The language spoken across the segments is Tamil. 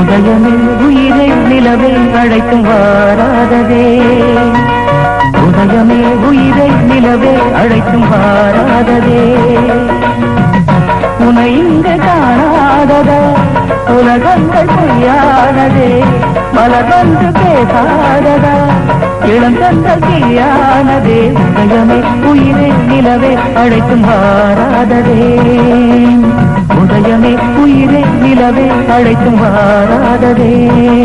உதயமே உயிரை நிலவை அழைக்கும் வாராததே உதயமே உயிரை நிலவே அழைக்கும் வாராததே உனை இங்கு காணாததா உலகங்கள் பொய்யானதே மலர் வந்து பேசாததா இளங்கங்கள் தீயானதே உதயமே உயிரை நிலவே அழைக்கும் வாராததே உதயமே உயிரை நிலவே அழைக்கும் வாராததே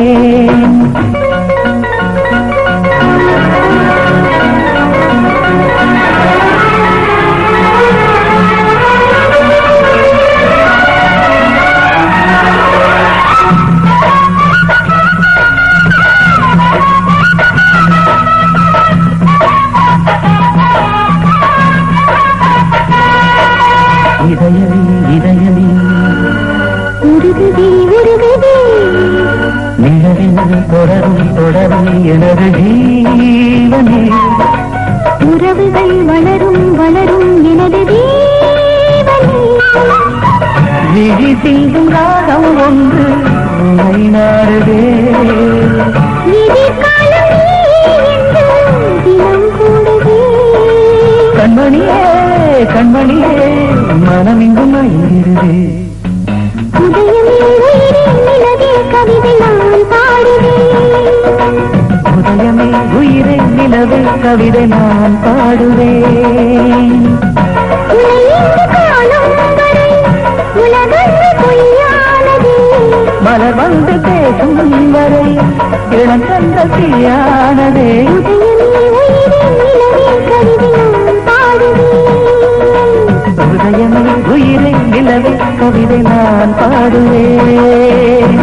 இதயமே இதயமே உருகுதி உருகுதி நிழலில் தொடரும் தொடரும் எனது ஜீவனே உறவுகள் வளரும் வளரும் எனது ஜீவனே விழி சிந்தும் ராகம் ஒன்று உன்னை நாடுதே எதிர்காலம் நீ என்று தினம் கூடுதே கண்மணியே கண்மணியே மனமிங்கும் மயங்கிருதே உதயமே உயிரே நிலவே கவிதை நான் பாடுவேன் உதயமே உயிரை நிலவே கவிதை நான் பாடுவேன் உன்னை இங்கு காணும் வரை உலகங்கள் பொய்யானதே மலர் வந்து பேசும் வரை இளங்கன்ற தீயானதே உதயமே உயிரே நிலவே கவிதை நான் பாடுவேன் உதயமே உயிரை நிலவே கவிதை நான் பாடுவேன்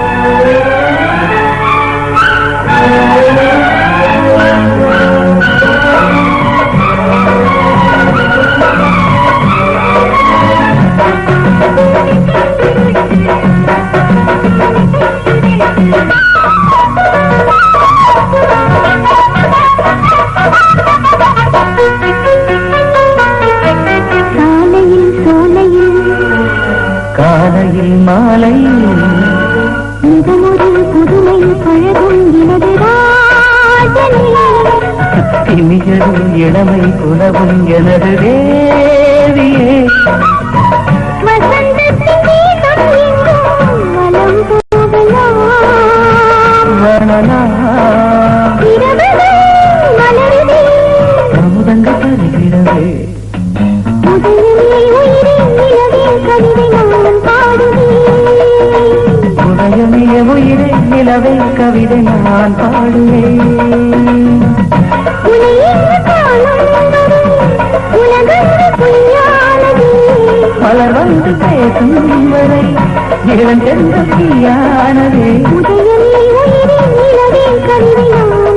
சாலையில் சோலையில் காலையில் மாலை மிகமொரு புதுமை பழகும் எனது ராஜனே இனியதும் இளமை புலவும் எனது தேவியே வசந்தத்தின் கீதம் எங்கும் வலம் போகலாம் வனலாம் இரவுகள் மலருதே அமுதங்கள் தருகிறவே உதயமே உயிரே நிலவே கவிதை நான் பாடுவேன் உதயமே உயிரை நிலவே கவிதை நான் பாடுவேன் உன்னை இங்கு காணும் வரை உலகங்கள் பொய்யானதே மலர் வந்து பேசும் வரை இளஞ்சென்ற தீயானதே உதயமே உயிரே நிலவே கவிதை நான்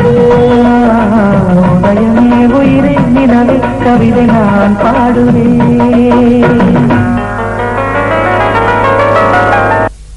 பாடுவேன் உதயமே உயிரை நிலவே கவிதை நான் பாடுவேன்